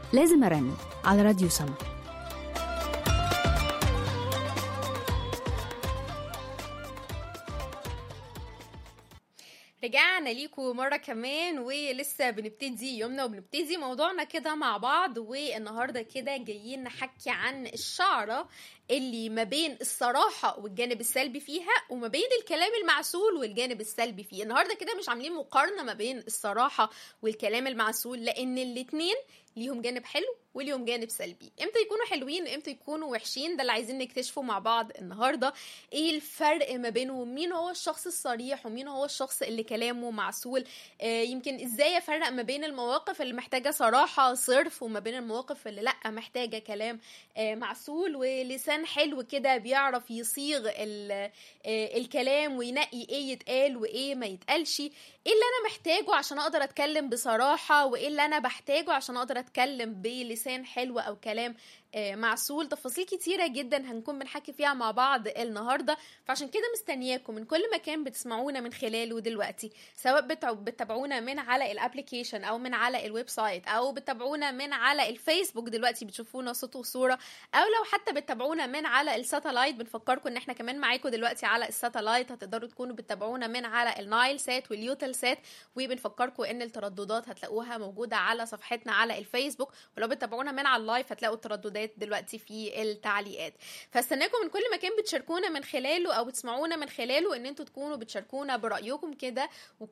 لازم أرنم على راديو سما رجعنا ليكم مرة كمان ولسه بنبتدي يومنا وبنبتدي موضوعنا كده مع بعض والنهاردة كده جايين نحكي عن الشعرة اللي ما بين الصراحة والجانب السلبي فيها وما بين الكلام المعسول والجانب السلبي فيه النهاردة كده مش عاملين مقارنة ما بين الصراحة والكلام المعسول لأن الاتنين ليهم جانب حلو وليهم جانب سلبي امتى يكونوا حلوين امتى يكونوا وحشين ده اللي عايزين نكتشفه مع بعض النهارده ايه الفرق ما بينهم مين هو الشخص الصريح ومين هو الشخص اللي كلامه معسول آه يمكن ازاي افرق ما بين المواقف اللي محتاجه صراحه صرف وما بين المواقف اللي لا محتاجه كلام آه معسول ولسان حلو كده بيعرف يصيغ آه الكلام وينقي ايه يتقال وايه ما يتقالش ايه اللي انا محتاجه عشان اقدر اتكلم بصراحه وايه اللي انا بحتاجه عشان اقدر اتكلم بلسان حلو او كلام معسول تفاصيل كتيرة جدا هنكون بنحكي فيها مع بعض النهاردة فعشان كده مستنياكم من كل مكان بتسمعونا من خلاله دلوقتي سواء بتتابعونا من على الابليكيشن او من على الويب سايت او بتتابعونا من على الفيسبوك دلوقتي بتشوفونا صوت وصورة او لو حتى بتتابعونا من على الساتلايت بنفكركم ان احنا كمان معاكم دلوقتي على الساتلايت هتقدروا تكونوا بتتابعونا من على النايل سات واليوتل سات وبنفكركم ان الترددات هتلاقوها موجودة على صفحتنا على الفيسبوك ولو بتتابعونا من على اللايف هتلاقوا الترددات دلوقتي في التعليقات فاستناكم من كل مكان بتشاركونا من خلاله او بتسمعونا من خلاله ان انتوا تكونوا بتشاركونا برايكم كده